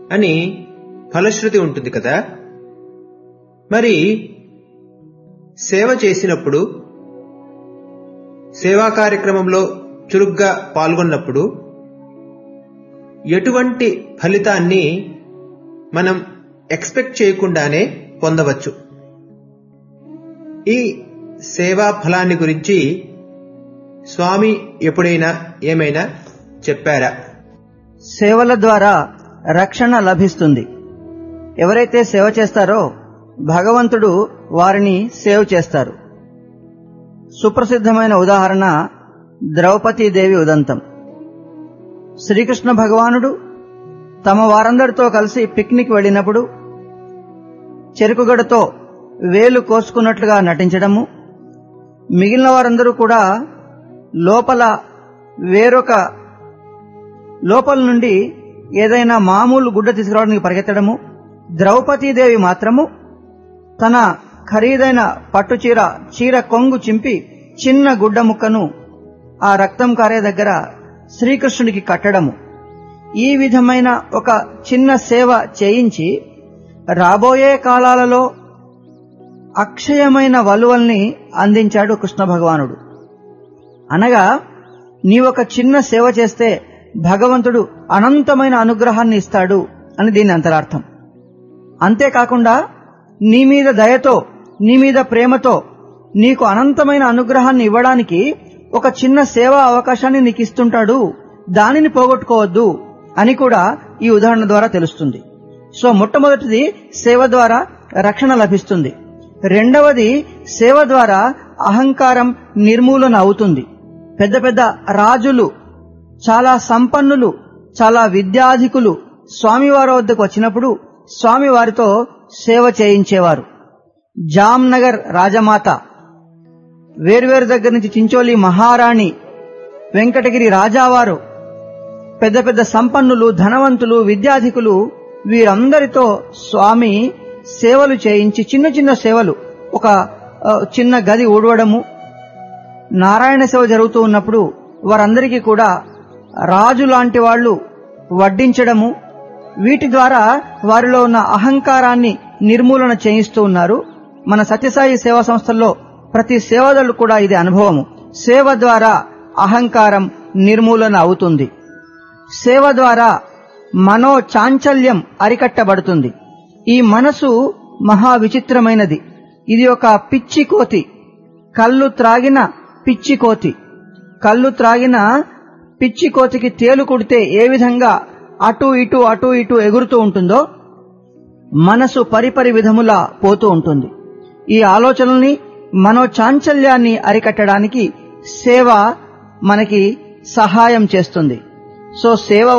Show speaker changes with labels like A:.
A: అని ఫలశ్రుతి ఉంటుంది కదా మరి సేవ చేసినప్పుడు సేవా కార్యక్రమంలో చురుగ్గా పాల్గొన్నప్పుడు ఎటువంటి ఫలితాన్ని మనం ఎక్స్పెక్ట్ చేయకుండానే పొందవచ్చు ఈ సేవా ఫలాన్ని గురించి స్వామి ఎప్పుడైనా ఏమైనా చెప్పారా
B: సేవల ద్వారా రక్షణ లభిస్తుంది ఎవరైతే సేవ చేస్తారో భగవంతుడు వారిని సేవ్ చేస్తారు సుప్రసిద్ధమైన ఉదాహరణ ద్రౌపదీదేవి ఉదంతం శ్రీకృష్ణ భగవానుడు తమ వారందరితో కలిసి పిక్నిక్ వెళ్ళినప్పుడు చెరుకుగడతో వేలు కోసుకున్నట్లుగా నటించడము మిగిలిన వారందరూ కూడా లోపల వేరొక లోపల నుండి ఏదైనా మామూలు గుడ్డ తీసుకురావడానికి పరిగెత్తడము ద్రౌపదీదేవి మాత్రము తన ఖరీదైన పట్టు చీర చీర కొంగు చింపి చిన్న గుడ్డ ముక్కను ఆ రక్తం కారే దగ్గర శ్రీకృష్ణుడికి కట్టడము ఈ విధమైన ఒక చిన్న సేవ చేయించి రాబోయే కాలాలలో అక్షయమైన వలువల్ని అందించాడు కృష్ణ భగవానుడు అనగా నీవొక చిన్న సేవ చేస్తే భగవంతుడు అనంతమైన అనుగ్రహాన్ని ఇస్తాడు అని దీని అంతరార్థం అంతేకాకుండా నీ మీద దయతో నీ మీద ప్రేమతో నీకు అనంతమైన అనుగ్రహాన్ని ఇవ్వడానికి ఒక చిన్న సేవా అవకాశాన్ని నీకు ఇస్తుంటాడు దానిని పోగొట్టుకోవద్దు అని కూడా ఈ ఉదాహరణ ద్వారా తెలుస్తుంది సో మొట్టమొదటిది సేవ ద్వారా రక్షణ లభిస్తుంది రెండవది సేవ ద్వారా అహంకారం నిర్మూలన అవుతుంది పెద్ద పెద్ద రాజులు చాలా సంపన్నులు చాలా విద్యాధికులు స్వామివారి వద్దకు వచ్చినప్పుడు స్వామి వారితో సేవ చేయించేవారు జామ్నగర్ రాజమాత వేర్వేరు దగ్గర నుంచి చించోలి మహారాణి వెంకటగిరి రాజావారు పెద్ద పెద్ద సంపన్నులు ధనవంతులు విద్యాధికులు వీరందరితో స్వామి సేవలు చేయించి చిన్న చిన్న సేవలు ఒక ఆ, చిన్న గది ఊడవడము నారాయణ సేవ జరుగుతూ ఉన్నప్పుడు వారందరికీ కూడా రాజు లాంటి వాళ్ళు వడ్డించడము వీటి ద్వారా వారిలో ఉన్న అహంకారాన్ని నిర్మూలన చేయిస్తూ ఉన్నారు మన సత్యసాయి సేవా సంస్థల్లో ప్రతి సేవదలు కూడా ఇది అనుభవము సేవ ద్వారా అహంకారం నిర్మూలన అవుతుంది సేవ ద్వారా మనో చాంచల్యం అరికట్టబడుతుంది ఈ మనసు మహా విచిత్రమైనది ఇది ఒక పిచ్చి కోతి కళ్ళు త్రాగిన పిచ్చి కోతి కళ్ళు త్రాగిన పిచ్చి కోతికి తేలు కుడితే ఏ విధంగా అటు ఇటు అటు ఇటు ఎగురుతూ ఉంటుందో మనసు పరిపరి విధములా పోతూ ఉంటుంది ఈ ఆలోచనల్ని మనో చాంచల్యాన్ని అరికట్టడానికి సేవ మనకి సహాయం చేస్తుంది సో సేవ